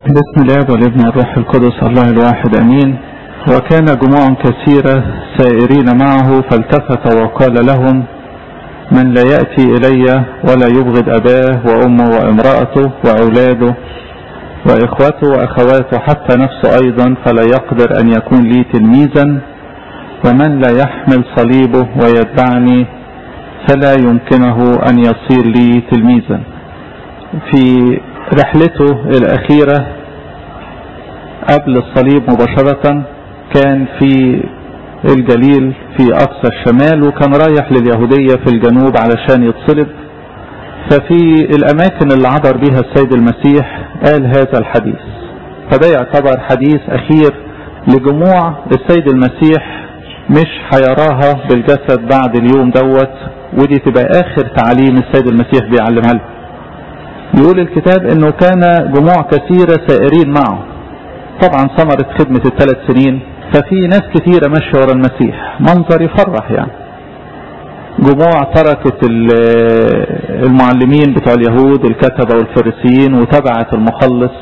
بسم الله والابن والروح القدس الله الواحد امين وكان جموع كثيرة سائرين معه فالتفت وقال لهم من لا يأتي إلي ولا يبغض أباه وأمه وامرأته وأولاده وإخوته وأخواته حتى نفسه أيضا فلا يقدر أن يكون لي تلميذا ومن لا يحمل صليبه ويتبعني فلا يمكنه أن يصير لي تلميذا في رحلته الأخيرة قبل الصليب مباشرة كان في الجليل في أقصى الشمال وكان رايح لليهودية في الجنوب علشان يتصلب ففي الأماكن اللي عبر بها السيد المسيح قال هذا الحديث فده يعتبر حديث أخير لجموع السيد المسيح مش هيراها بالجسد بعد اليوم دوت ودي تبقى آخر تعليم السيد المسيح بيعلمها لهم يقول الكتاب انه كان جموع كثيرة سائرين معه طبعا ثمرة خدمة الثلاث سنين ففي ناس كثيرة ماشية ورا المسيح منظر يفرح يعني جموع تركت المعلمين بتوع اليهود الكتبة والفريسيين وتبعت المخلص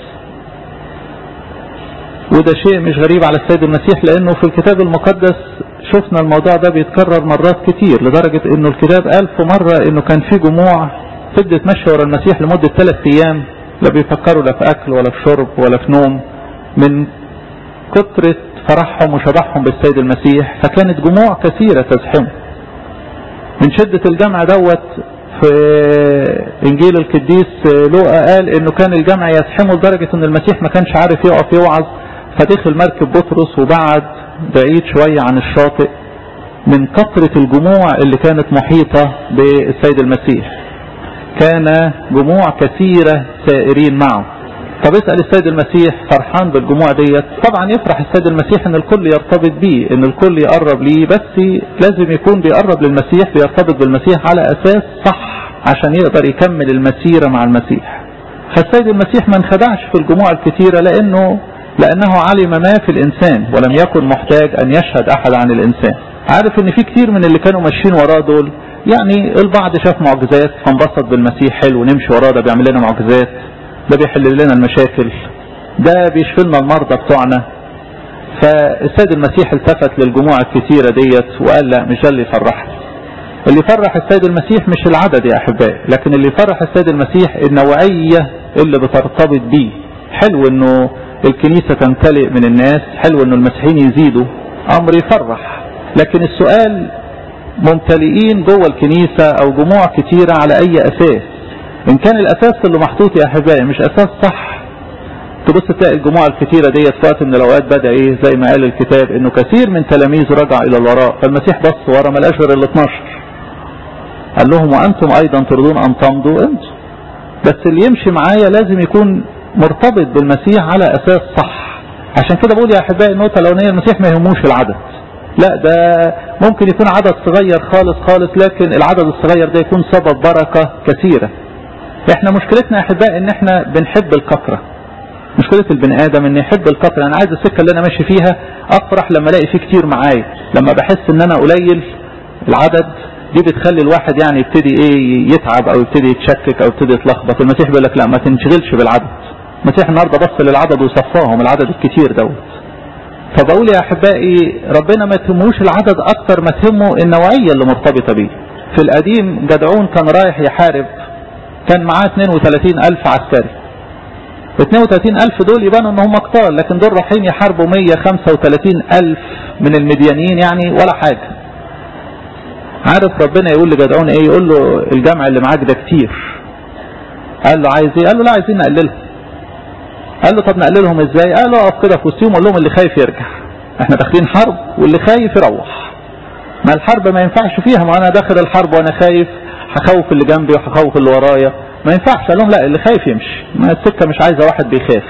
وده شيء مش غريب على السيد المسيح لانه في الكتاب المقدس شفنا الموضوع ده بيتكرر مرات كتير لدرجة انه الكتاب قال في مرة انه كان في جموع فضلت ماشية ورا المسيح لمدة ثلاث ايام لا بيفكروا لا في اكل ولا في شرب ولا في نوم من كثرة فرحهم وشبعهم بالسيد المسيح فكانت جموع كثيرة تزحمه من شدة الجمع دوت في انجيل القديس لوقا قال انه كان الجمع يزحمه لدرجة ان المسيح ما كانش عارف يقف يوعظ فدخل مركب بطرس وبعد بعيد شوية عن الشاطئ من كثرة الجموع اللي كانت محيطة بالسيد المسيح كان جموع كثيرة سائرين معه طب اسأل السيد المسيح فرحان بالجموع ديت طبعا يفرح السيد المسيح ان الكل يرتبط بيه ان الكل يقرب ليه بس لازم يكون بيقرب للمسيح بيرتبط بالمسيح على اساس صح عشان يقدر يكمل المسيرة مع المسيح فالسيد المسيح ما انخدعش في الجموع الكثيرة لانه لانه علم ما في الانسان ولم يكن محتاج ان يشهد احد عن الانسان عارف ان في كتير من اللي كانوا ماشيين وراه دول يعني البعض شاف معجزات فانبسط بالمسيح حلو نمشي وراه ده بيعمل لنا معجزات ده بيحل لنا المشاكل ده بيشفي لنا المرضى بتوعنا فالسيد المسيح التفت للجموع الكثيرة ديت وقال لا مش ده اللي يفرحني اللي يفرح السيد المسيح مش العدد يا احبائي لكن اللي يفرح السيد المسيح النوعية اللي بترتبط بيه حلو انه الكنيسة تمتلئ من الناس حلو انه المسيحيين يزيدوا امر يفرح لكن السؤال ممتلئين جوه الكنيسة او جموع كتيرة على اي اساس ان كان الاساس اللي محطوط يا احبائي مش اساس صح تبص تلاقي الجموع الكتيرة ديت في وقت من الاوقات بدا ايه زي ما قال الكتاب انه كثير من تلاميذ رجع الى الوراء فالمسيح بص ورا ما لقاش غير ال 12 قال لهم وانتم ايضا تريدون ان تمضوا انتم بس اللي يمشي معايا لازم يكون مرتبط بالمسيح على اساس صح عشان كده بقول يا احبائي النقطة الاولانية المسيح ما يهموش العدد لا ده ممكن يكون عدد صغير خالص خالص لكن العدد الصغير ده يكون سبب بركة كثيرة احنا مشكلتنا يا احبائي ان احنا بنحب الكثرة مشكلة البني ادم ان يحب الكثرة انا عايز السكة اللي انا ماشي فيها افرح لما الاقي فيه كتير معايا لما بحس ان انا قليل العدد دي بتخلي الواحد يعني يبتدي ايه يتعب او يبتدي يتشكك او يبتدي يتلخبط المسيح بيقول لك لا ما تنشغلش بالعدد المسيح النهارده بص للعدد وصفاهم العدد الكتير دوت فبقول يا احبائي ربنا ما تهموش العدد اكتر ما تهمه النوعية اللي مرتبطة بيه في القديم جدعون كان رايح يحارب كان معاه 32 الف عسكري 32 الف دول يبانوا ان هم كتار لكن دول رايحين يحاربوا 135 الف من المديانيين يعني ولا حاجة عارف ربنا يقول لجدعون ايه يقول له الجمع اللي معاك ده كتير قال له عايز ايه قال له لا عايزين نقللهم قال له طب نقللهم ازاي قال له اقف كده في وسطهم وقول لهم اللي خايف يرجع احنا داخلين حرب واللي خايف يروح ما الحرب ما ينفعش فيها ما انا داخل الحرب وانا خايف هخوف اللي جنبي وهخوف اللي ورايا ما ينفعش قال لهم لا اللي خايف يمشي ما السكه مش عايزه واحد بيخاف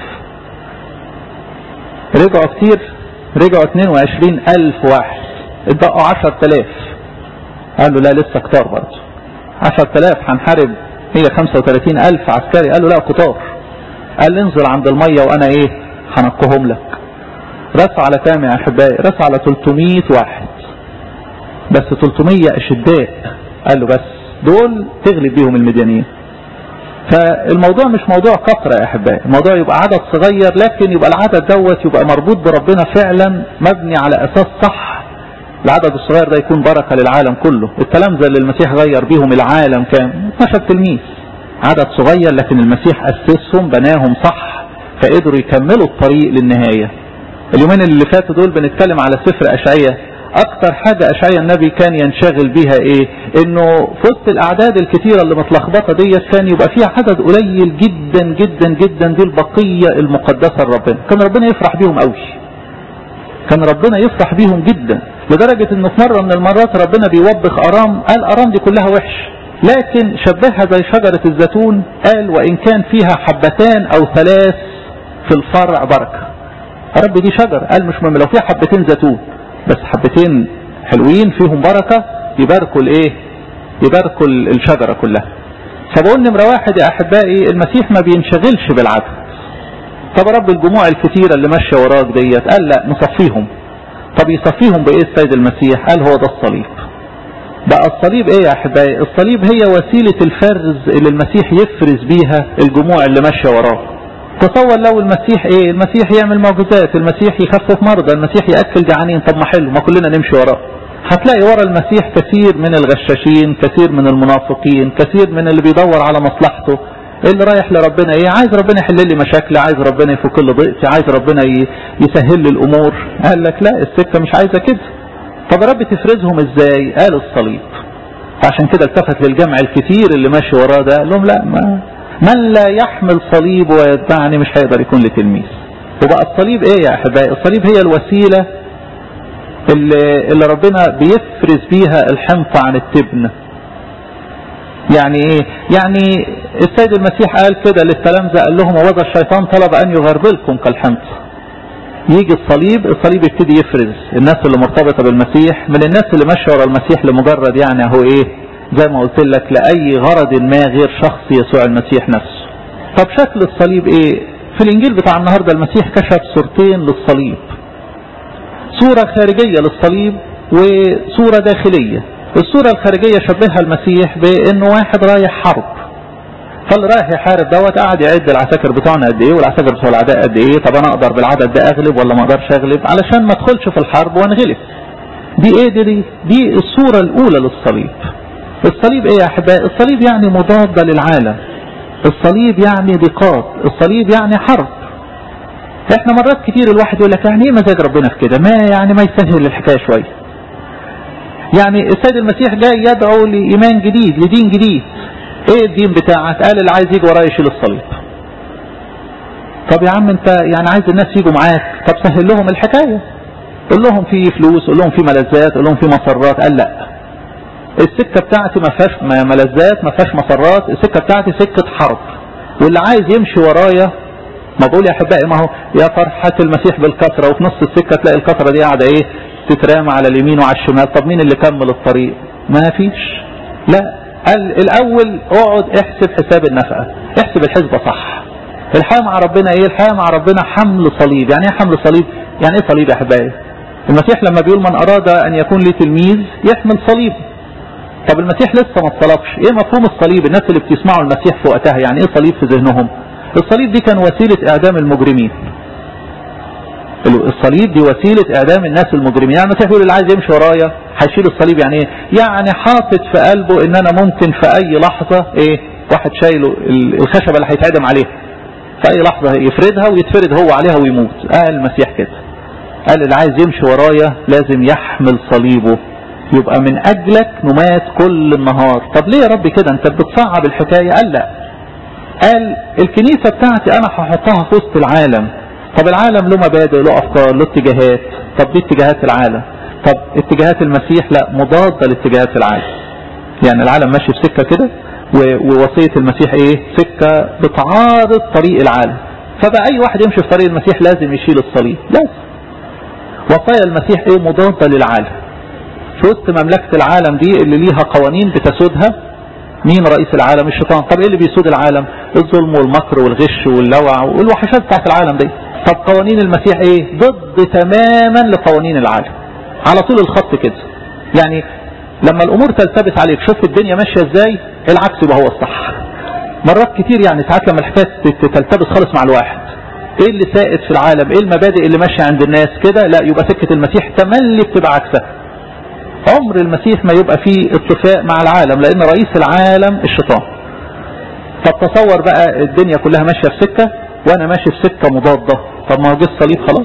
رجعوا كتير رجعوا 22 ألف واحد اتبقوا 10000 قال له لا لسه كتار برضه 10000 هنحارب 135 ألف عسكري قال له لا كتار قال لي انزل عند المية وانا ايه هنقهم لك رسوا على كام يا احبائي رسوا على 300 واحد بس 300 اشداء قال له بس دول تغلب بيهم المديانيين فالموضوع مش موضوع كثرة يا احبائي الموضوع يبقى عدد صغير لكن يبقى العدد دوت يبقى مربوط بربنا فعلا مبني على اساس صح العدد الصغير ده يكون بركة للعالم كله التلامذة اللي المسيح غير بيهم العالم كام 12 تلميذ عدد صغير لكن المسيح اسسهم بناهم صح فقدروا يكملوا الطريق للنهاية اليومين اللي فاتوا دول بنتكلم على سفر اشعية اكتر حاجة اشعيا النبي كان ينشغل بيها ايه انه في وسط الاعداد الكتيرة اللي متلخبطة ديت كان يبقى فيها عدد قليل جدا جدا جدا دي البقية المقدسة لربنا كان ربنا يفرح بيهم قوي كان ربنا يفرح بيهم جدا لدرجة انه في مرة من المرات ربنا بيوبخ ارام قال ارام دي كلها وحش لكن شبهها زي شجرة الزيتون قال وان كان فيها حبتان او ثلاث في الفرع بركة رب دي شجر قال مش مهم لو فيها حبتين زيتون بس حبتين حلوين فيهم بركة يباركوا الايه يباركوا الشجرة كلها فبقول نمرة واحد يا احبائي المسيح ما بينشغلش بالعدد طب رب الجموع الكتيرة اللي ماشية وراك ديت قال لا نصفيهم طب يصفيهم بايه السيد المسيح قال هو ده الصليب بقى الصليب ايه يا احبائي الصليب هي وسيلة الفرز اللي المسيح يفرز بيها الجموع اللي ماشية وراه تصور لو المسيح ايه المسيح يعمل معجزات المسيح يخفف مرضى المسيح يأكل جعانين طب ما حلو ما كلنا نمشي وراه هتلاقي ورا المسيح كثير من الغشاشين كثير من المنافقين كثير من اللي بيدور على مصلحته اللي رايح لربنا ايه عايز ربنا يحل لي مشاكلي عايز ربنا يفك لي ضيقتي عايز ربنا يسهل لي الامور قال لك لا السكه مش عايزه كده طب يا رب تفرزهم ازاي قال الصليب عشان كده التفت للجمع الكتير اللي ماشي وراه ده قال لهم لا ما من لا يحمل صليب ويتبعني مش هيقدر يكون لي تلميذ وبقى الصليب ايه يا احبائي الصليب هي الوسيله اللي, اللي ربنا بيفرز بيها الحنطه عن التبن يعني ايه يعني السيد المسيح قال كده للتلامذة قال لهم ووضع الشيطان طلب ان يغربلكم كالحنط يجي الصليب الصليب يبتدي يفرز الناس اللي مرتبطة بالمسيح من الناس اللي ماشية ورا المسيح لمجرد يعني اهو ايه زي ما قلت لك لأي غرض ما غير شخص يسوع المسيح نفسه طب شكل الصليب ايه في الانجيل بتاع النهاردة المسيح كشف صورتين للصليب صورة خارجية للصليب وصورة داخلية الصورة الخارجية شبهها المسيح بانه واحد رايح حرب فاللي رايح يحارب دوت قاعد يعد العساكر بتوعنا قد ايه والعساكر بتوع الاعداء قد ايه طب انا اقدر بالعدد ده اغلب ولا ما اقدرش اغلب علشان ما ادخلش في الحرب وانغلب دي ايه دي, دي دي الصورة الاولى للصليب الصليب ايه يا احبائي الصليب يعني مضادة للعالم الصليب يعني ضيقات الصليب يعني حرب احنا مرات كتير الواحد يقول لك يعني ايه مزاج ربنا في كده ما يعني ما يسهل الحكاية شوية يعني السيد المسيح جاي يدعو لإيمان جديد لدين جديد ايه الدين بتاعك قال اللي عايز يجي ورايا يشيل الصليب طب يا عم انت يعني عايز الناس يجوا معاك طب سهل لهم الحكاية قول لهم في فلوس قول لهم في ملذات قول لهم في مسرات قال لا السكة بتاعتي ما فيهاش ملذات ما فيهاش مسرات السكة بتاعتي سكة حرب واللي عايز يمشي ورايا ما بقول يا احبائي ما هو يا فرحة المسيح بالكثرة وفي نص السكة تلاقي الكثرة دي قاعدة ايه تترامى على اليمين وعلى الشمال طب مين اللي كمل الطريق ما فيش لا قال الاول اقعد احسب حساب النفقة احسب الحسبة صح الحياة مع ربنا ايه الحياة مع ربنا حمل صليب يعني ايه حمل صليب يعني ايه صليب يا احبائي المسيح لما بيقول من اراد ان يكون لي تلميذ يحمل صليب طب المسيح لسه ما اتصلبش ايه مفهوم الصليب الناس اللي بتسمعوا المسيح في وقتها يعني ايه صليب في ذهنهم الصليب دي كان وسيلة اعدام المجرمين الصليب دي وسيلة اعدام الناس المجرمين يعني المسيح بيقول اللي عايز يمشي ورايا هيشيل الصليب يعني ايه يعني حاطط في قلبه ان انا ممكن في اي لحظة ايه واحد شايله الخشبة اللي هيتعدم عليها في اي لحظة يفردها ويتفرد هو عليها ويموت قال المسيح كده قال اللي عايز يمشي ورايا لازم يحمل صليبه يبقى من اجلك نمات كل النهار طب ليه يا رب كده انت بتصعب الحكاية قال لا قال الكنيسة بتاعتي انا هحطها في وسط العالم طب العالم له مبادئ له افكار له اتجاهات طب دي اتجاهات العالم طب اتجاهات المسيح لا مضادة لاتجاهات العالم يعني العالم ماشي في سكة كده ووصية المسيح ايه سكة بتعارض طريق العالم فبقى اي واحد يمشي في طريق المسيح لازم يشيل الصليب لازم وصايا المسيح ايه مضادة للعالم في وسط مملكة العالم دي اللي ليها قوانين بتسودها مين رئيس العالم الشيطان طب ايه اللي بيسود العالم الظلم والمكر والغش واللوع والوحشات بتاعت العالم دي طب قوانين المسيح ايه ضد تماما لقوانين العالم على طول الخط كده يعني لما الامور تلتبس عليك شوف الدنيا ماشية ازاي العكس يبقى هو الصح مرات كتير يعني ساعات لما الحكايه تلتبس خالص مع الواحد ايه اللي سائد في العالم ايه المبادئ اللي ماشيه عند الناس كده لا يبقى سكه المسيح تملي بتبقى عكسها عمر المسيح ما يبقى فيه اتفاق مع العالم لان رئيس العالم الشيطان فتصور بقى الدنيا كلها ماشيه في سكه وانا ماشي في سكه مضاده طب ما هو جه الصليب خلاص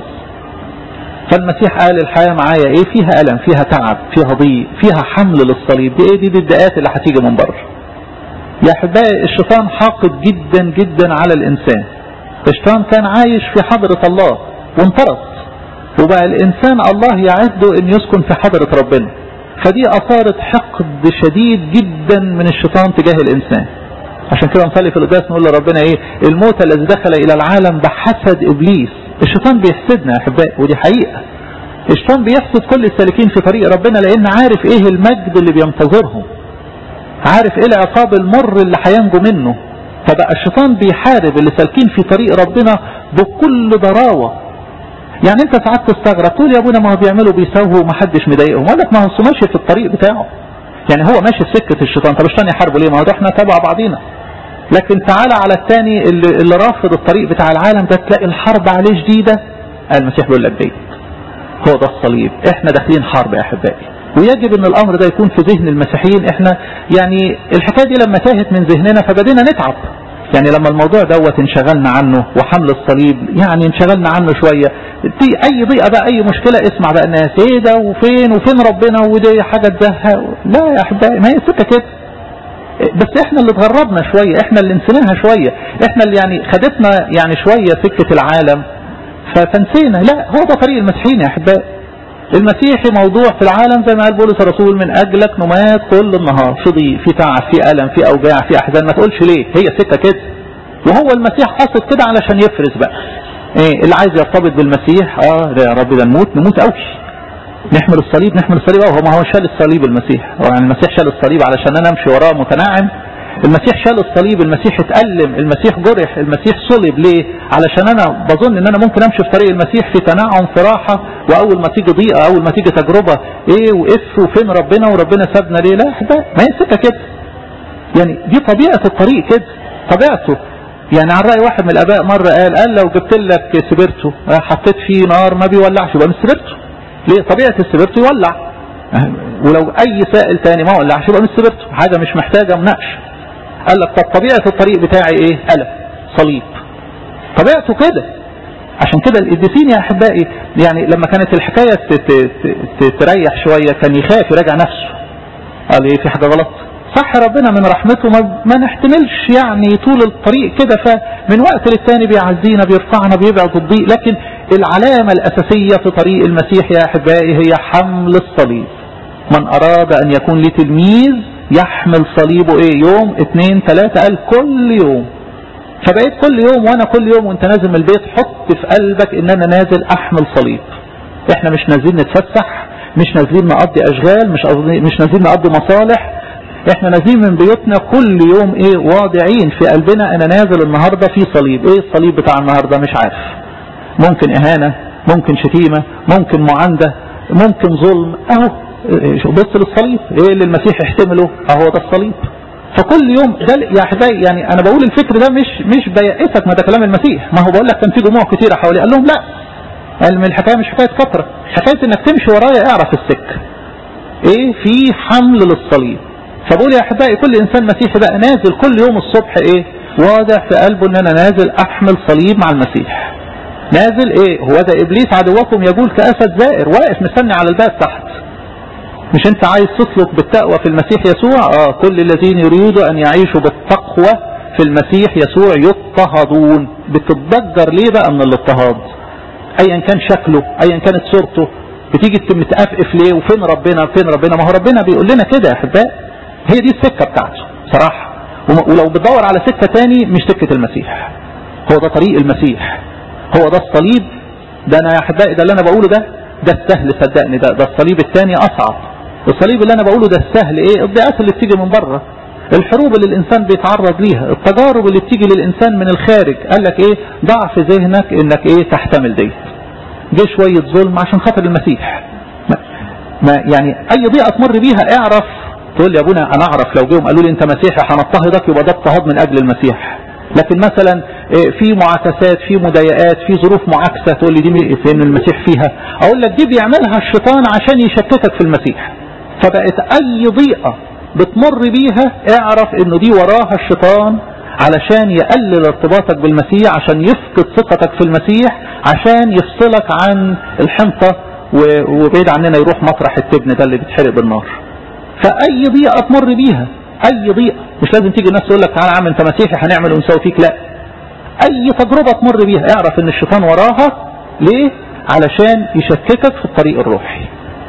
فالمسيح قال الحياه معايا ايه فيها الم فيها تعب فيها ضيق فيها حمل للصليب دي ايه دي, دي الدقات اللي هتيجي من بره يا احبائي الشيطان حاقد جدا جدا على الانسان الشيطان كان عايش في حضرة الله وانطرد وبقى الانسان الله يعده ان يسكن في حضرة ربنا فدي اثارت حقد شديد جدا من الشيطان تجاه الانسان عشان كده نصلي في القداس نقول لربنا ايه الموت الذي دخل الى العالم بحسد ابليس الشيطان بيحسدنا يا احبائي ودي حقيقة الشيطان بيحسد كل السالكين في طريق ربنا لان عارف ايه المجد اللي بينتظرهم عارف ايه العقاب المر اللي هينجو منه فبقى الشيطان بيحارب اللي سالكين في طريق ربنا بكل ضراوة يعني انت ساعات تستغرب تقول يا ابونا ما هو بيعملوا بيسووا وما حدش مضايقهم اقول لك ما هو ماشي في الطريق بتاعه يعني هو ماشي في سكة الشيطان طب الشيطان يحاربه ليه ما هو احنا تبع بعضينا لكن تعالى على الثاني اللي, اللي رافض الطريق بتاع العالم ده تلاقي الحرب عليه شديدة المسيح بيقول لك دي هو ده الصليب احنا داخلين حرب يا احبائي ويجب ان الامر ده يكون في ذهن المسيحيين احنا يعني الحكايه دي لما تاهت من ذهننا فبدينا نتعب يعني لما الموضوع دوت انشغلنا عنه وحمل الصليب يعني انشغلنا عنه شوية في اي ضيقة بقى اي مشكلة اسمع بقى الناس ايه ده وفين وفين ربنا ودي حاجة تزهق لا يا احبائي ما هي السكة كده بس احنا اللي اتغربنا شوية احنا اللي نسيناها شوية احنا اللي يعني خدتنا يعني شوية سكة العالم فنسينا لا هو ده طريق المسيحيين يا احبائي المسيحي موضوع في العالم زي ما قال بولس الرسول من اجلك نمات كل النهار في ضيق في تعب في الم في اوجاع في احزان ما تقولش ليه هي سكه كده وهو المسيح قصد كده علشان يفرز بقى ايه اللي عايز يرتبط بالمسيح اه ده يا رب ده نموت نموت قوي نحمل الصليب نحمل الصليب اه ما هو شال الصليب المسيح هو يعني المسيح شال الصليب علشان انا امشي وراه متناعم المسيح شال الصليب المسيح اتألم المسيح جرح المسيح صلب ليه علشان انا بظن ان انا ممكن امشي في طريق المسيح في تنعم في راحة واول ما تيجي ضيقة اول ما تيجي تجربة ايه واف وفين ربنا وربنا سابنا ليه لا ده ما هي سكة كده يعني دي طبيعة الطريق كده طبيعته يعني عن رأي واحد من الاباء مرة قال قال لو جبت لك سبرتو حطيت فيه نار ما بيولعش يبقى مش سبرتو ليه طبيعة السبرتو يولع ولو اي سائل تاني ما ولعش يبقى مش سبرتو حاجة مش محتاجة مناقشه قال لك طب طبيعة الطريق بتاعي ايه ألم صليب طبيعته كده عشان كده القديسين يا احبائي يعني لما كانت الحكاية تريح شوية كان يخاف يراجع نفسه قال ايه في حاجة غلط صح ربنا من رحمته ما, ما نحتملش يعني طول الطريق كده فمن وقت للتاني بيعزينا بيرفعنا بيبعد الضيق لكن العلامة الأساسية في طريق المسيح يا أحبائي هي حمل الصليب من أراد أن يكون لي تلميذ يحمل صليبه ايه يوم اتنين تلاتة قال كل يوم فبقيت كل يوم وانا كل يوم وانت نازل من البيت حط في قلبك ان انا نازل احمل صليب احنا مش نازلين نتفسح مش نازلين نقضي اشغال مش مش نازلين نقضي مصالح احنا نازلين من بيوتنا كل يوم ايه واضعين في قلبنا انا نازل النهاردة في صليب ايه الصليب بتاع النهاردة مش عارف ممكن اهانة ممكن شتيمة ممكن معاندة ممكن ظلم اهو بص للصليب ايه اللي المسيح يحتمله اهو ده الصليب فكل يوم ده يا احبائي يعني انا بقول الفكر ده مش مش بيأسك ما ده كلام المسيح ما هو بقول لك كان في جموع كتيره حواليه قال لهم لا قال من الحكايه مش حكايه كثره حكايه انك تمشي ورايا اعرف السكه ايه في حمل للصليب فبقول يا احبائي كل انسان مسيحي بقى نازل كل يوم الصبح ايه واضع في قلبه ان انا نازل احمل صليب مع المسيح نازل ايه هو ده ابليس عدوكم يقول كاسد زائر واقف مستني على الباب تحت مش انت عايز تسلك بالتقوى في المسيح يسوع اه كل الذين يريدوا ان يعيشوا بالتقوى في المسيح يسوع يضطهدون بتتضجر ليه بقى من الاضطهاد ايا كان شكله ايا كانت صورته بتيجي متأفف ليه وفين ربنا فين ربنا ما هو ربنا بيقول لنا كده يا احباء هي دي السكة بتاعته صراحة ولو بتدور على سكة تاني مش سكة المسيح هو ده طريق المسيح هو ده الصليب ده انا يا احبائي ده اللي انا بقوله ده ده السهل صدقني ده ده الصليب الثاني اصعب الصليب اللي انا بقوله ده السهل ايه الضيقات اللي بتيجي من بره الحروب اللي الانسان بيتعرض ليها التجارب اللي بتيجي للانسان من الخارج قال لك ايه ضع في ذهنك انك ايه تحتمل دي جه شوية ظلم عشان خاطر المسيح ما, ما يعني اي ضيقة تمر بيها اعرف تقول لي يا ابونا انا اعرف لو جيهم قالوا لي انت مسيحي هنضطهدك يبقى ده اضطهاد من اجل المسيح لكن مثلا في معاكسات في مضايقات في ظروف معاكسه تقول لي دي فين المسيح فيها اقول لك دي بيعملها الشيطان عشان يشككك في المسيح فبقت اي ضيقه بتمر بيها اعرف انه دي وراها الشيطان علشان يقلل ارتباطك بالمسيح عشان يفقد ثقتك في المسيح عشان يفصلك عن الحنطة وبعيد عننا يروح مطرح التبن ده اللي بيتحرق بالنار فأي ضيقة تمر بيها أي ضيقة مش لازم تيجي الناس تقول لك تعالى عم انت مسيحي هنعمل ونسوي فيك لا أي تجربة تمر بيها اعرف ان الشيطان وراها ليه علشان يشككك في الطريق الروحي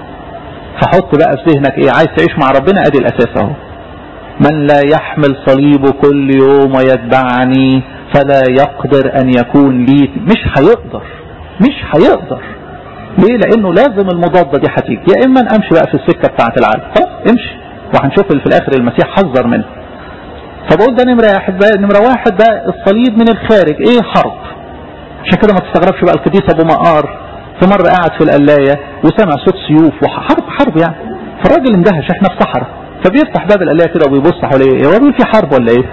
فحط بقى في ذهنك ايه عايز تعيش مع ربنا ادي الاساس اهو من لا يحمل صليبه كل يوم ويتبعني فلا يقدر ان يكون لي مش هيقدر مش هيقدر ليه لانه لازم المضادة دي هتيجي يا اما امشي بقى في السكة بتاعة العالم خلاص امشي وهنشوف في الاخر المسيح حذر منه فبقول ده نمرة يا احبائي نمرة واحد ده الصليب من الخارج ايه حرب عشان كده ما تستغربش بقى القديس ابو مقار في مرة قاعد في القلاية وسمع صوت سيوف وحرب حرب يعني فالراجل اندهش احنا في صحراء فبيفتح باب القلاية كده وبيبص حواليه هو بيقول في حرب ولا ايه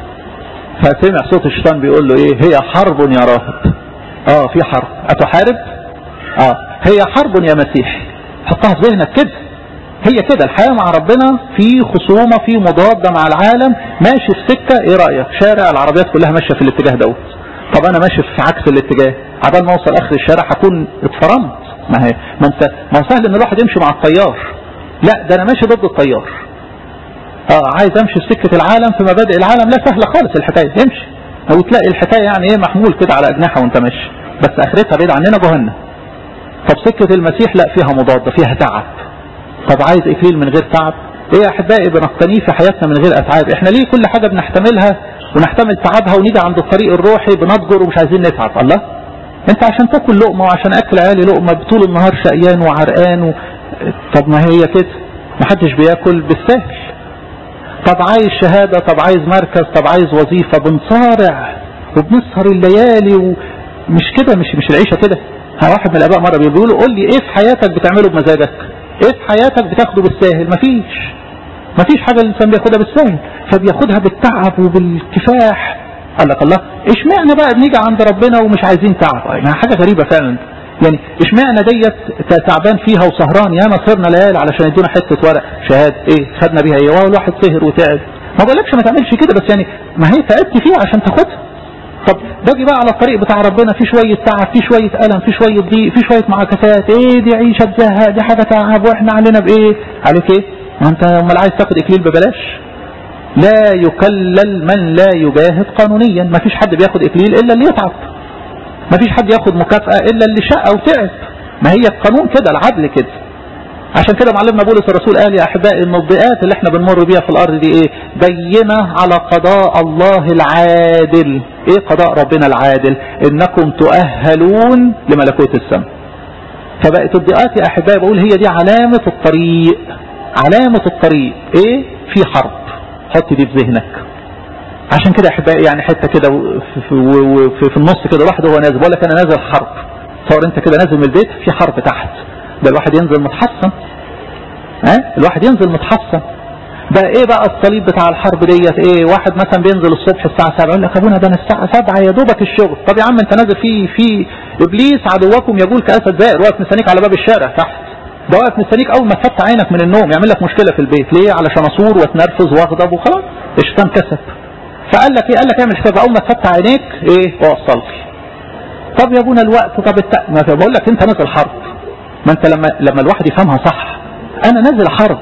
فسمع صوت الشيطان بيقول له ايه هي حرب يا راهب اه في حرب اتحارب اه هي حرب يا مسيحي حطها في ذهنك كده هي كده الحياة مع ربنا في خصومة في مضادة مع العالم ماشي في سكة ايه رأيك شارع العربيات كلها ماشية في الاتجاه دوت طب انا ماشي في عكس الاتجاه عبال ما اوصل اخر الشارع هكون اتفرمت ما هي ما انت ما هو سهل ان الواحد يمشي مع الطيار لا ده انا ماشي ضد الطيار اه عايز امشي في سكة العالم في مبادئ العالم لا سهلة خالص الحكاية امشي او تلاقي الحكاية يعني ايه محمول كده على اجنحة وانت ماشي بس اخرتها بعيد عننا جهنم طب سكة المسيح لا فيها مضادة فيها تعب طب عايز اكليل من غير تعب ايه يا احبائي بنقتنيه في حياتنا من غير اتعاب احنا ليه كل حاجة بنحتملها ونحتمل تعبها ونيجي عند الطريق الروحي بنضجر ومش عايزين نتعب الله انت عشان تاكل لقمة وعشان اكل عيالي لقمة طول النهار شقيان وعرقان و... طب ما هي كده محدش بياكل بالسهل طب عايز شهادة طب عايز مركز طب عايز وظيفة بنصارع وبنسهر الليالي ومش كده مش مش العيشة كده واحد من الاباء مرة بيقولوا قول لي ايه في حياتك بتعمله بمزاجك ايه في حياتك بتاخده بالساهل مفيش مفيش حاجة الانسان بياخدها بالساهل فبياخدها بالتعب وبالكفاح قال لك الله اشمعنى بقى بنيجي عند ربنا ومش عايزين تعب يعني حاجة غريبة فعلا يعني اشمعنى ديت تعبان فيها وسهران ياما صرنا ليالي علشان يدونا حتة ورق شهادة ايه خدنا بيها ايه وهو الواحد سهر وتعب ما بقولكش ما تعملش كده بس يعني ما هي تعبت فيها عشان تاخدها طب باجي بقى على الطريق بتاع ربنا في شوية تعب في شوية ألم في شوية ضيق في شوية معاكسات ايه دي عيشة تزهق دي حاجة تعب واحنا علينا بايه عليك ايه ما انت امال عايز تاخد اكليل ببلاش لا يكلل من لا يجاهد قانونيا ما فيش حد بياخد اكليل الا اللي يتعب ما فيش حد ياخد مكافأة الا اللي شقى وتعب ما هي القانون كده العدل كده عشان كده معلمنا بولس الرسول قال يا احبائي ان الضيقات اللي احنا بنمر بيها في الارض دي ايه بينة على قضاء الله العادل ايه قضاء ربنا العادل انكم تؤهلون لملكوت السماء فبقت الضيقات يا احبائي بقول هي دي علامة الطريق علامة الطريق ايه في حرب حط دي في ذهنك عشان كده يا احبائي يعني حته كده في, في, في النص كده الواحد وهو نازل بقول لك انا نازل حرب تصور انت كده نازل من البيت في حرب تحت ده الواحد ينزل متحصن ها أه؟ الواحد ينزل متحصن ده ايه بقى الصليب بتاع الحرب ديت ايه واحد مثلا بينزل الصبح الساعه 7 يقول لك ابونا ده انا الساعه 7 يا دوبك الشغل طب يا عم انت نازل في في ابليس عدوكم يقول كاسد زائر واقف مستنيك على باب الشارع تحت ده واقف مستنيك اول ما تفتح عينك من النوم يعمل لك مشكله في البيت ليه علشان اصور واتنرفز واغضب وخلاص الشيطان كسب فقال لك ايه قال لك اعمل حساب اول ما تفتح عينيك ايه اوصل طب يا ابونا الوقت طب الت... ما بقول لك انت نازل حرب ما انت لما لما الواحد يفهمها صح انا نازل حرب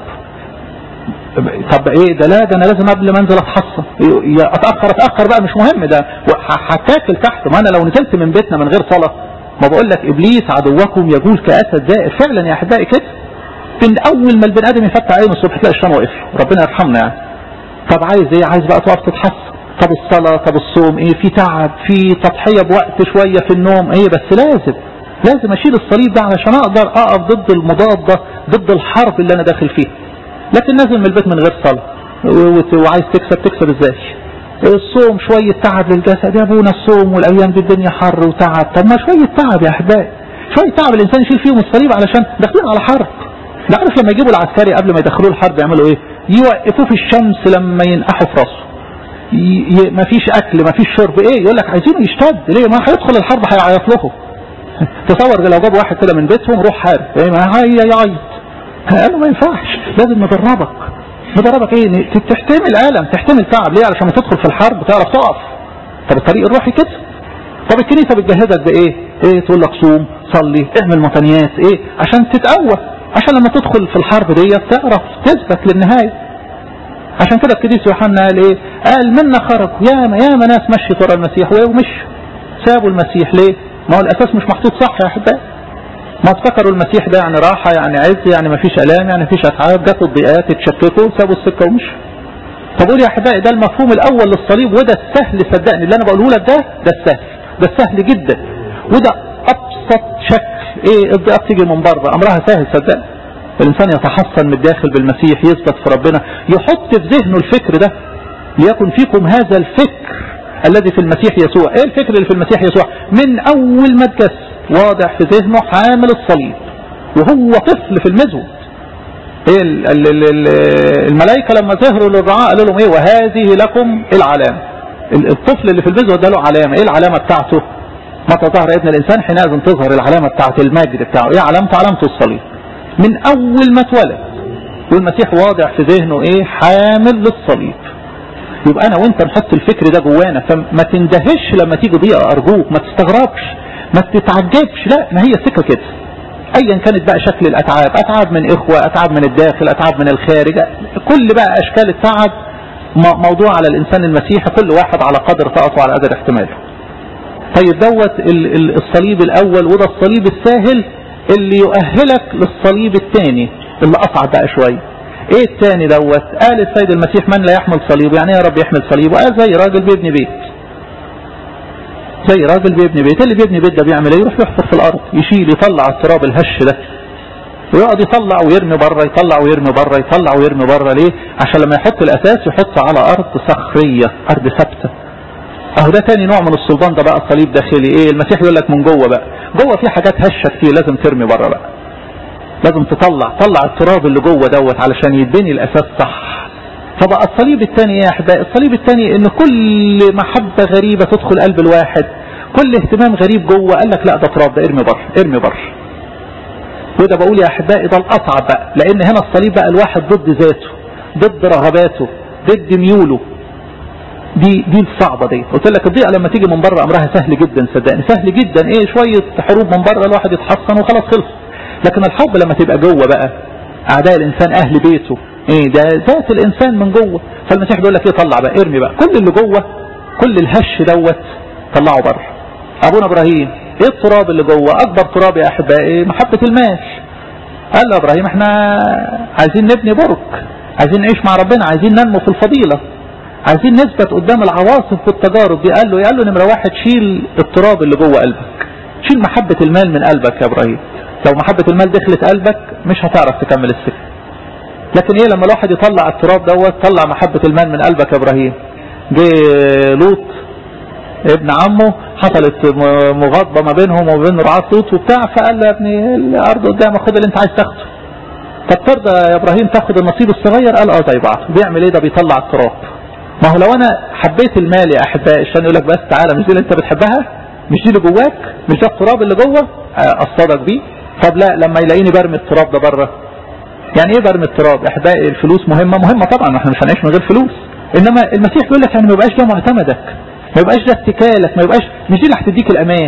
طب ايه ده لا ده انا لازم قبل ما انزل اتحصن اتاخر اتاخر بقى مش مهم ده هتاكل تحت ما انا لو نزلت من بيتنا من غير صلاه ما بقول لك ابليس عدوكم يجول كاسد زائر فعلا يا احبائي كده من اول ما البني ادم يفتح عينه الصبح تلاقي الشيطان واقف ربنا يرحمنا يعني طب عايز ايه عايز بقى تقف تتحصن طب الصلاه طب الصوم ايه في تعب في تضحيه بوقت شويه في النوم ايه بس لازم لازم اشيل الصليب ده علشان اقدر اقف ضد المضادة ضد الحرب اللي انا داخل فيها لكن نازل من البيت من غير صلاة وعايز تكسب تكسب ازاي الصوم شوية تعب للجسد يا ابونا الصوم والايام دي الدنيا حر وتعب طب ما شوية تعب يا احبائي شوية تعب الانسان يشيل فيهم الصليب علشان داخلين على حرب ده عارف لما يجيبوا العسكري قبل ما يدخلوه الحرب يعملوا ايه يوقفوه في الشمس لما ينقحوا في راسه ما فيش اكل ما فيش شرب ايه يقول لك عايزينه يشتد ليه ما هيدخل الحرب هيعيط لهم تصور لو جاب واحد كده من بيتهم روح حارب ايه ما هي يعيط قالوا ما ينفعش لازم ندربك ندربك ايه تحتمل الم تحتمل تعب ليه علشان تدخل في الحرب تعرف تقف طب الطريق الروحي كده طب الكنيسه بتجهزك بايه ايه تقول لك صوم صلي اعمل متنيات ايه عشان تتقوى عشان لما تدخل في الحرب ديت تعرف تثبت للنهايه عشان كده القديس يوحنا قال ايه قال منا خرجوا ياما ياما ناس مشيت ورا المسيح ومشوا سابوا المسيح ليه ما هو الاساس مش محطوط صح يا احبائي ما افتكروا المسيح ده يعني راحة يعني عز يعني ما فيش الام يعني ما فيش اتعاب جت الضيقات اتشككوا سابوا السكة ومشوا طب قول يا احبائي ده المفهوم الاول للصليب وده السهل صدقني اللي انا بقوله لك ده ده السهل ده السهل جدا وده ابسط شكل ايه الضيقات تيجي من بره امرها سهل صدقني الانسان يتحصن من الداخل بالمسيح يثبت في ربنا يحط في ذهنه الفكر ده ليكن فيكم هذا الفكر الذي في المسيح يسوع ايه الفكر اللي في المسيح يسوع من اول ما اتجسد واضح في ذهنه حامل الصليب وهو طفل في المزود ايه الملائكة لما ظهروا للرعاء قالوا لهم ايه وهذه لكم العلامة الطفل اللي في المزود ده له علامة ايه العلامة بتاعته متى ظهر ابن الانسان حينئذ تظهر العلامة بتاعت المجد بتاعه ايه علامته علامته الصليب من اول ما اتولد والمسيح واضح في ذهنه ايه حامل للصليب يبقى انا وانت نحط الفكر ده جوانا فما تندهش لما تيجي ضيقه ارجوك ما تستغربش ما تتعجبش لا ما هي السكه كده ايا كانت بقى شكل الاتعاب اتعاب من اخوه اتعاب من الداخل اتعاب من الخارج كل بقى اشكال التعب موضوع على الانسان المسيحي كل واحد على قدر طاقته وعلى قدر احتماله طيب دوت الصليب الاول وده الصليب الساهل اللي يؤهلك للصليب الثاني اللي اصعب بقى شويه ايه الثاني دوت قال السيد المسيح من لا يحمل صليبه يعني يا رب يحمل صليبه قال زي راجل بيبني بيت زي راجل بيبني بيت اللي بيبني بيت ده بيعمل ايه يروح يحفر في الارض يشيل يطلع التراب الهش ده ويقعد يطلع ويرمي بره يطلع ويرمي بره يطلع ويرمي بره ليه عشان لما يحط الاساس يحط على ارض صخريه ارض ثابته اهو ده تاني نوع من الصلبان ده بقى الصليب داخلي ايه المسيح يقول لك من جوه بقى جوه في حاجات هشه كتير لازم ترمي بره بقى لازم تطلع طلع التراب اللي جوه دوت علشان يتبني الاساس صح فبقى الصليب الثاني يا احبائي الصليب الثاني ان كل محبه غريبه تدخل قلب الواحد كل اهتمام غريب جوه قال لك لا ده تراب ده ارمي بره ارمي بره وده بقول يا احبائي ده الاصعب بقى لان هنا الصليب بقى الواحد ضد ذاته ضد رغباته ضد ميوله دي دي الصعبه دي قلت لك الضيقه لما تيجي من بره امرها سهل جدا صدقني سهل جدا ايه شويه حروب من بره الواحد يتحصن وخلاص خلص لكن الحب لما تبقى جوه بقى اعداء الانسان اهل بيته ايه ده ذات الانسان من جوه فالمسيح بيقول لك ايه طلع بقى ارمي بقى كل اللي جوه كل الهش دوت طلعه بره ابونا ابراهيم ايه التراب اللي جوه اكبر تراب يا احبائي محبه المال قال له ابراهيم احنا عايزين نبني برج عايزين نعيش مع ربنا عايزين ننمو في الفضيله عايزين نثبت قدام العواصف والتجارب دي قال له قال له نمره واحد شيل التراب اللي جوه قلبك شيل محبه المال من قلبك يا ابراهيم لو محبه المال دخلت قلبك مش هتعرف تكمل السكه لكن ايه لما الواحد يطلع التراب دوت طلع محبه المال من قلبك يا ابراهيم جه لوط ابن عمه حصلت مغاضبه ما بينهم وما بين رعاة لوط وبتاع فقال له يا ابني الارض قدامك خد اللي انت عايز تاخده طب ترضى يا ابراهيم تاخد النصيب الصغير قال اه زي بعض بيعمل ايه ده بيطلع التراب ما هو لو انا حبيت المال يا احبائي عشان يقول لك بس تعالى مش دي اللي انت بتحبها مش دي اللي جواك مش ده التراب اللي جوه اصطادك بيه طب لا لما يلاقيني برمي التراب ده بره يعني ايه برمي التراب احبائي الفلوس مهمه مهمه طبعا احنا مش هنعيش من غير فلوس انما المسيح بيقول لك يعني ما يبقاش ده معتمدك ما يبقاش ده اتكالك ما يبقاش مش دي اللي هتديك الامان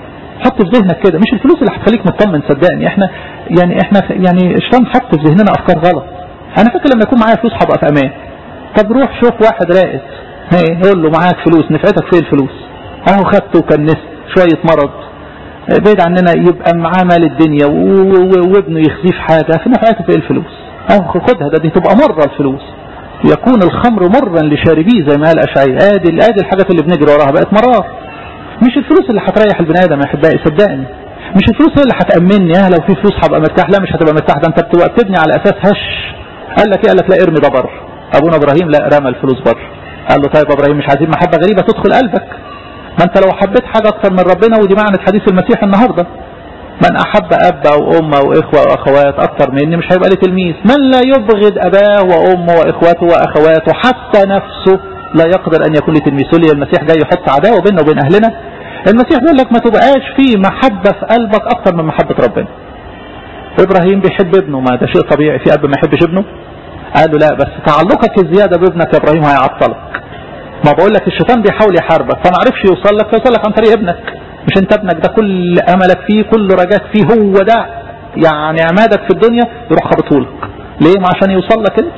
حط في ذهنك كده مش الفلوس اللي هتخليك مطمن صدقني احنا يعني احنا يعني الشيطان حط في ذهننا افكار غلط انا فاكر لما يكون معايا فلوس هبقى في امان طب روح شوف واحد رائد ايه قول له معاك فلوس نفعتك فين الفلوس اهو خدت وكنست شويه مرض بعيد عننا يبقى معاه مال الدنيا وابنه يخزيه في حاجه في نفعته فين الفلوس اهو خدها ده دي تبقى مره الفلوس يكون الخمر مرا لشاربيه زي ما قال اشعياء ادي ادي الحاجات اللي بنجري وراها بقت مرار مش الفلوس اللي هتريح البني ادم يا احبائي صدقني مش الفلوس هي اللي هتامني اه لو في فلوس هبقى مرتاح لا مش هتبقى مرتاح ده انت بتبقى بتبني على اساس هش قال لك ايه قال لك لا ارمي ده بره ابونا ابراهيم لا رمى الفلوس بره قال له طيب ابراهيم مش عايزين محبه غريبه تدخل قلبك ما انت لو حبيت حاجه اكتر من ربنا ودي معنى حديث المسيح النهارده من أحب أب أو أم أو إخوة أو أخوات أكثر مني مش هيبقى لي تلميذ من لا يبغض أباه وأمه وإخواته وأخواته حتى نفسه لا يقدر أن يكون لي تلميذ لي المسيح جاي يحط عداوة بيننا وبين أهلنا المسيح بيقول لك ما تبقاش في محبة في قلبك أكثر من محبة ربنا إبراهيم بيحب ابنه ما ده شيء طبيعي في أب ما يحبش ابنه قال له لا بس تعلقك الزيادة بابنك يا إبراهيم هيعطلك ما بقول لك الشيطان بيحاول يحاربك فما عرفش يوصل لك فيوصل لك عن طريق ابنك مش انت ابنك ده كل املك فيه كل رجاك فيه هو ده يعني عمادك في الدنيا يروح خبطهولك ليه ما عشان يوصل لك انت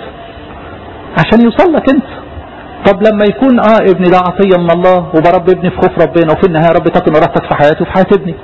عشان يوصل لك انت طب لما يكون اه ابني ده عطية من الله وبرب ابني في خوف ربنا وفي النهاية رب تكن راحتك في حياتي وفي حياة ابني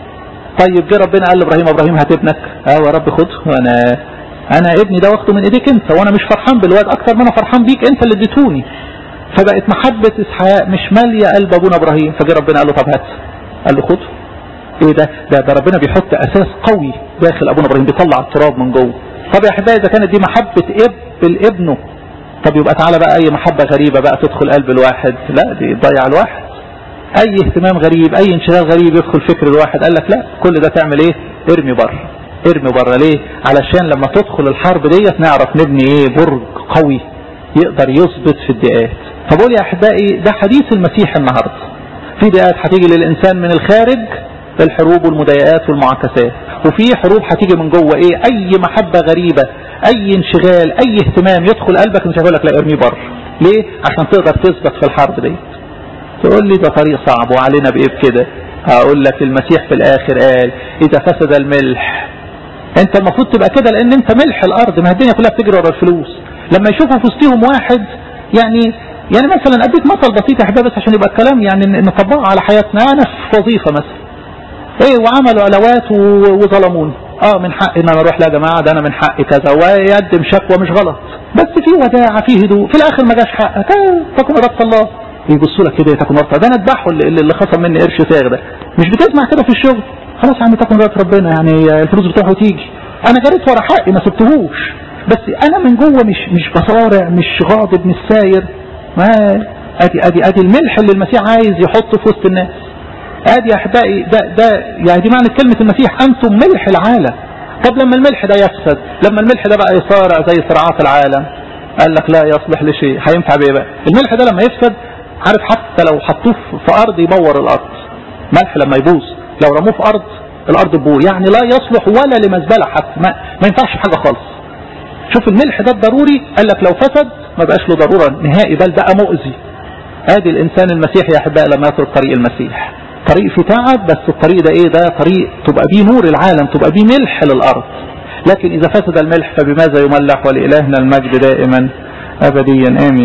طيب جه ربنا قال لابراهيم ابراهيم هات ابنك اه يا رب خده وانا انا ابني ده واخده من ايديك انت وانا مش فرحان بالواد اكتر ما انا فرحان بيك انت اللي اديتوني فبقت محبة اسحاق مش مالية قلب ابونا ابراهيم فجه ربنا قال له طب هات قال له خده ايه ده ده, ده ربنا بيحط اساس قوي داخل ابونا ابراهيم بيطلع التراب من جوه طب يا احبائي اذا كانت دي محبة اب لابنه طب يبقى تعالى بقى اي محبة غريبة بقى تدخل قلب الواحد لا دي تضيع الواحد اي اهتمام غريب اي انشغال غريب يدخل فكر الواحد قال لك لا كل ده تعمل ايه ارمي بره ارمي بره ليه علشان لما تدخل الحرب ديت نعرف نبني ايه برج قوي يقدر يثبت في الدقات فبقول يا احبائي ده حديث المسيح النهارده في دقات هتيجي للانسان من الخارج الحروب والمضايقات والمعاكسات وفي حروب هتيجي من جوه ايه اي محبة غريبة اي انشغال اي اهتمام يدخل قلبك مش هيقول لك لا ارميه بره ليه عشان تقدر تثبت في الحرب دي تقول لي ده طريق صعب وعلينا بايه بكده هقول لك المسيح في الاخر قال اذا فسد الملح انت المفروض تبقى كده لان انت ملح الارض ما الدنيا كلها بتجري ورا الفلوس لما يشوفوا في وسطهم واحد يعني يعني مثلا اديك مثل بسيط يا احبابي بس عشان يبقى الكلام يعني نطبقه على حياتنا انا في وظيفه مثلا ايه وعملوا علاوات وظلموني اه من حقي ان انا اروح لا يا جماعه ده انا من حقي كذا ويقدم شكوى مش غلط بس في وداعه في هدوء في الاخر ما جاش حقك تكون اراده الله يبصوا لك كده تكون اراده ده انا اذبحه اللي, اللي خصم مني قرش ساغ ده مش بتسمع كده في الشغل خلاص يا عم تكون اراده ربنا يعني الفلوس بتاعه تيجي انا جريت ورا حقي ما سبتهوش بس انا من جوه مش مش بصارع مش غاضب مش ساير ما ادي ادي ادي الملح اللي المسيح عايز يحطه في وسط الناس ادي يا احبائي ده ده يعني دي معنى كلمة المسيح انتم ملح العالم طب لما الملح ده يفسد لما الملح ده بقى يصارع زي صراعات العالم قال لك لا يصلح لشيء هينفع بايه بقى الملح ده لما يفسد عارف حتى لو حطوه في ارض يبور الارض ملح لما يبوظ لو رموه في ارض الارض تبور يعني لا يصلح ولا لمزبلة حتى ما, ما ينفعش حاجة خالص شوف الملح ده الضروري قال لك لو فسد ما بقاش له ضرورة نهائي بل بقى مؤذي ادي الانسان المسيحي يا احبائي لما يترك طريق المسيح طريق في تعب بس الطريق ده ايه ده طريق تبقى بيه نور العالم تبقى بيه ملح للارض لكن اذا فسد الملح فبماذا يملح ولإلهنا المجد دائما ابديا امين